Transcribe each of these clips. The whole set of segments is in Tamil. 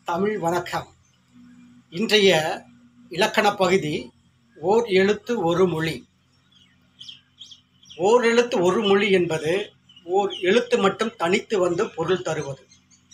தமிழ் வணக்கம் இன்றைய இலக்கண பகுதி ஓர் எழுத்து ஒரு மொழி ஓர் எழுத்து ஒரு மொழி என்பது ஓர் எழுத்து மட்டும் தனித்து வந்து பொருள் தருவது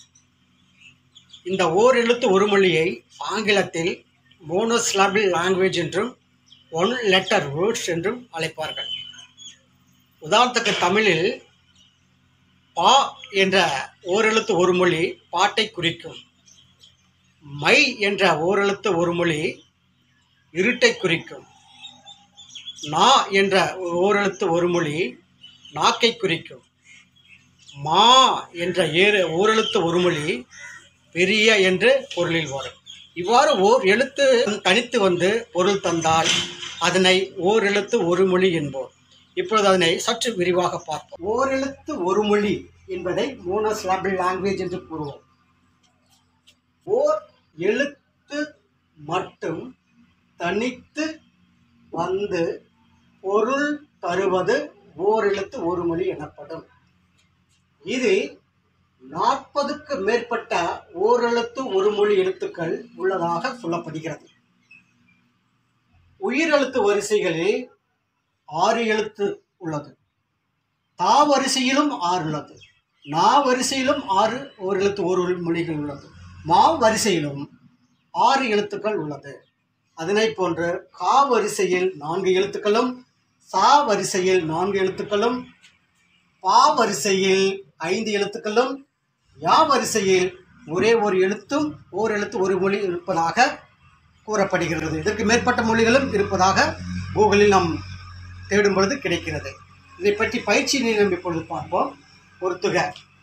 இந்த ஓர் எழுத்து ஒரு மொழியை ஆங்கிலத்தில் மோனோஸ்லாபிள் லாங்குவேஜ் என்றும் ஒன் லெட்டர் வேர்ட்ஸ் என்றும் அழைப்பார்கள் உதாரணத்துக்கு தமிழில் பா என்ற ஓரெழுத்து ஒரு மொழி பாட்டை குறிக்கும் மை என்ற ஓரெழுத்து ஒரு மொழி இருட்டை குறிக்கும் நா என்ற ஓரெழுத்து ஒரு மொழி நாக்கை குறிக்கும் மா என்ற ஏறு ஓரெழுத்து ஒரு மொழி பெரிய என்று பொருளில் வரும் இவ்வாறு ஓர் எழுத்து தனித்து வந்து பொருள் தந்தால் அதனை ஓர் எழுத்து ஒரு மொழி என்போம் இப்பொழுது அதனை சற்று விரிவாக பார்ப்போம் ஓரெழுத்து ஒரு மொழி என்பதை மோனோசிலாபிள் லாங்குவேஜ் என்று கூறுவோம் ஓர் எழுத்து மட்டும் தனித்து வந்து பொருள் தருவது ஓரெழுத்து ஒரு மொழி எனப்படும் இது நாற்பதுக்கு மேற்பட்ட ஓரெழுத்து ஒரு மொழி எழுத்துக்கள் உள்ளதாக சொல்லப்படுகிறது உயிரெழுத்து வரிசைகளில் ஆறு எழுத்து உள்ளது தா வரிசையிலும் ஆறு உள்ளது நா வரிசையிலும் ஆறு ஒரு எழுத்து ஒரு மொழிகள் உள்ளது மா வரிசையிலும் ஆறு எழுத்துக்கள் உள்ளது அதனை போன்று கா வரிசையில் நான்கு எழுத்துக்களும் சா வரிசையில் நான்கு எழுத்துக்களும் பா வரிசையில் ஐந்து எழுத்துக்களும் யா வரிசையில் ஒரே ஒரு எழுத்தும் ஓர் எழுத்து ஒரு மொழி இருப்பதாக கூறப்படுகிறது இதற்கு மேற்பட்ட மொழிகளும் இருப்பதாக கூகுளில் நாம் தேடும் பொழுது கிடைக்கிறது இதை பற்றி பயிற்சியினை நாம் இப்பொழுது பார்ப்போம் பொறுத்துக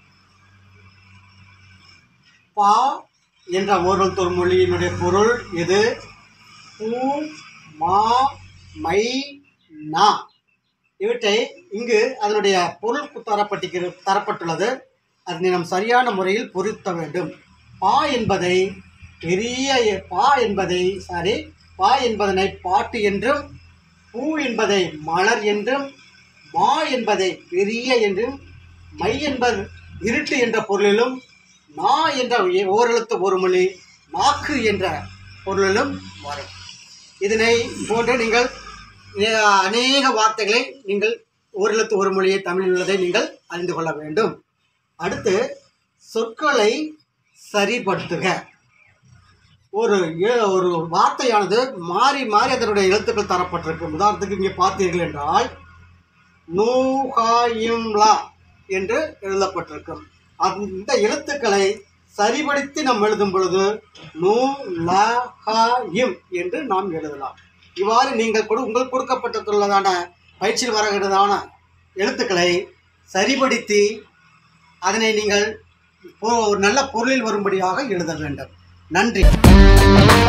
பா என்ற ஓரெழுத்து ஒரு மொழியினுடைய பொருள் எது பூ மா மை நா இவற்றை இங்கு அதனுடைய பொருள் தரப்பட்டிருக்கிறது தரப்பட்டுள்ளது அதனை நாம் சரியான முறையில் பொருத்த வேண்டும் பா என்பதை பெரிய பா என்பதை சாரி பா என்பதனை பாட்டு என்றும் பூ என்பதை மலர் என்றும் மா என்பதை பெரிய என்றும் மை என்பது இருட்டு என்ற பொருளிலும் நா என்ற ஓரெழுத்து ஒரு மொழி நாக்கு என்ற பொருளிலும் வரும் இதனை போன்று நீங்கள் அஹ், அநேக வார்த்தைகளை நீங்கள் ஓரெழுத்து ஒரு மொழியை தமிழில் உள்ளதை நீங்கள் அறிந்து கொள்ள வேண்டும் அடுத்து சொற்களை சரிப்படுத்துக ஒரு எ- ஒரு வார்த்தையானது மாறி மாறி அதனுடைய எழுத்துக்கள் தரப்பட்டிருக்கும் உதாரணத்துக்கு இங்கே பார்த்தீர்கள் என்றால் நூஹாயிம்லா என்று எழுதப்பட்டிருக்கும் அந்த எழுத்துக்களை சரிபடுத்தி நாம் எழுதும் பொழுது நூ ல ஹ இம் என்று நாம் எழுதலாம் இவ்வாறு நீங்கள் கொடு உங்களுக்கு கொடுக்கப்பட்டுள்ளதான பயிற்சியில் வருகிறதான எழுத்துக்களை சரிபடுத்தி அதனை நீங்கள் பொ- ஒரு நல்ல பொருளில் வரும்படியாக எழுத வேண்டும் நன்றி